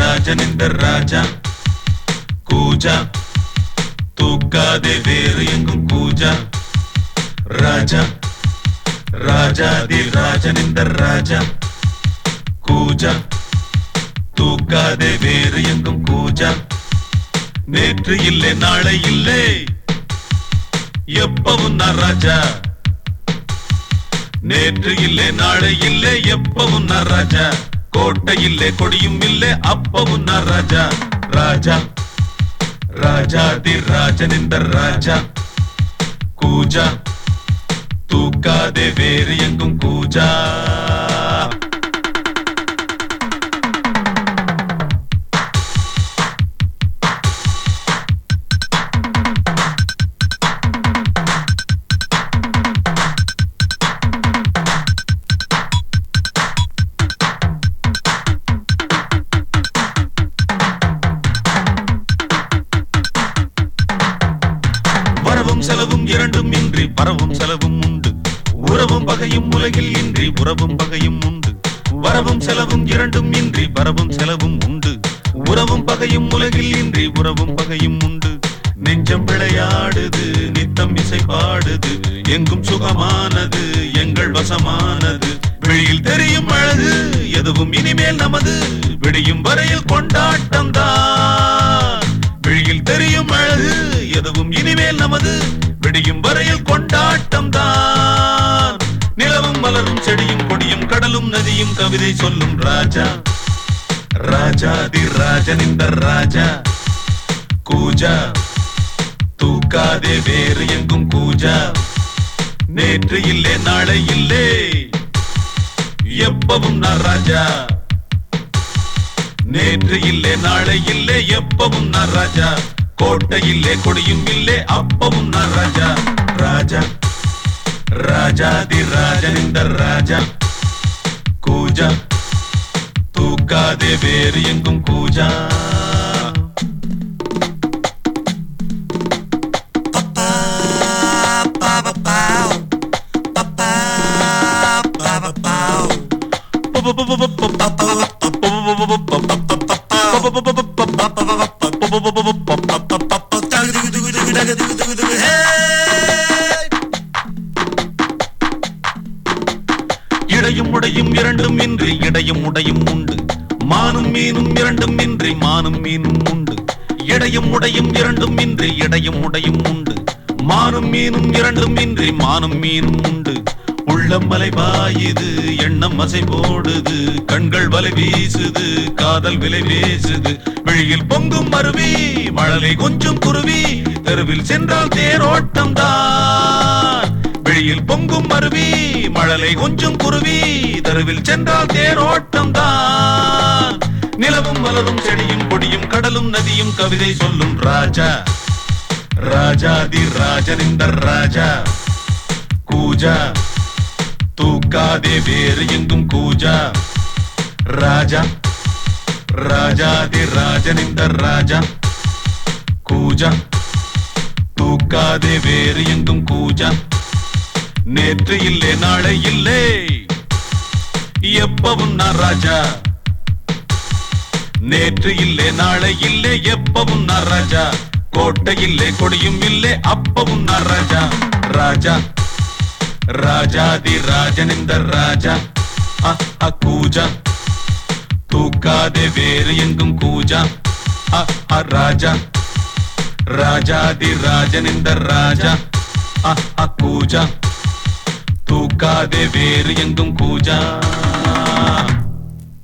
ராஜனிந்த ராஜா கூஜா தூக்காதே வேறு எங்கும் கூஜா ராஜா ராஜாதி ராஜனிந்த ராஜா கூஜா தூக்காதே வேறு எங்கும் கூஜா நேற்று இல்லை நாளை இல்லை எப்பவும் நான் ராஜா நேற்று இல்லை நாளை இல்லை எப்பவும் நான் ராஜா கோட்டை இல்லை கொடியும் இல்லை அப்பவும் நான் ராஜா ராஜா ராஜாதி ராஜனிந்த ராஜா கூஜா தூக்காதே வேறு எங்கும் கூஜா வரவும் செலவும் இரண்டும் இன்றி பரவும் செலவும் உண்டு உறவும் பகையும் உலகில் இன்றி உறவும் பகையும் உண்டு வரவும் செலவும் இரண்டும் இன்றி பரவும் செலவும் உண்டு உறவும் பகையும் உலகில் இன்றி உறவும் பகையும் உண்டு நெஞ்சம் விளையாடுது நித்தம் இசை பாடுது எங்கும் சுகமானது எங்கள் வசமானது வெளியில் தெரியும் அழகு எதுவும் இனிமேல் நமது விடியும் வரையில் கொண்டாட்டம் தான் வெளியில் தெரியும் அழகு எதுவும் இனிமேல் நமது விடியும் வரையில் கொண்டாட்டம் தான் நிலவும் மலரும் செடியும் கொடியும் கடலும் நதியும் கவிதை சொல்லும் ராஜா ராஜாதி ராஜனிந்த ராஜா கூஜா தூக்காதே வேறு எங்கும் கூஜா நேற்று இல்லை நாளை இல்லை எப்பவும் நான் ராஜா நேற்று இல்லை நாளை இல்லை எப்பவும் நான் ராஜா கோட்டை இல்லை கொடியும் இல்லை அப்பவும் நான் ராஜா ராஜா ராஜாதி ராஜனிந்த ராஜா கூஜா தூக்காதே வேறு எங்கும் கூஜா இடையும் உடையும் இரண்டும் இன்றி இடையும் உடையும் உண்டு மானும் மீனும் இரண்டும் இன்றி மானும் மீனும் உண்டு இடையும் உடையும் இரண்டும் இன்றி இடையும் உடையும் உண்டு மானும் மீனும் இரண்டும் இன்றி மானும் மீனும் உண்டு உள்ளம் மலை பாயுது எண்ணம் அசை போடுது கண்கள் வலை வீசுது காதல் விலை பேசுது வெளியில் பொங்கும் அருவி மழலை கொஞ்சம் குருவி தெருவில் சென்றால் தேரோட்டம் தான் வெளியில் பொங்கும் அருவி மழலை கொஞ்சம் குருவி தெருவில் சென்றால் தேரோட்டம் தான் நிலவும் மலரும் செடியும் கொடியும் கடலும் நதியும் கவிதை சொல்லும் ராஜா ராஜாதி ராஜனிந்த ராஜா கூஜா தூக்காதே வேறு எங்கும் கூஜா ராஜா ராஜாதி ராஜனிந்த ராஜா கூஜா தூக்காதே வேறு எங்கும் கூஜா நேற்று இல்லை நாளை இல்லை எப்பவும் நான் ராஜா நேற்று இல்லை நாளை இல்லை எப்பவும் நான் ராஜா கோட்டை இல்லை கொடியும் இல்லை அப்பவும் நான் ராஜா ராஜா ராஜாதி ராஜனிந்த ராஜா அ, அ, கூஜா தூக்காதே வேறு எங்கும் கூஜா அ, அ, ராஜா ராஜாதி ராஜனிந்த ராஜா அ, அ, கூஜா தூக்காதே வேறு எங்கும் கூஜா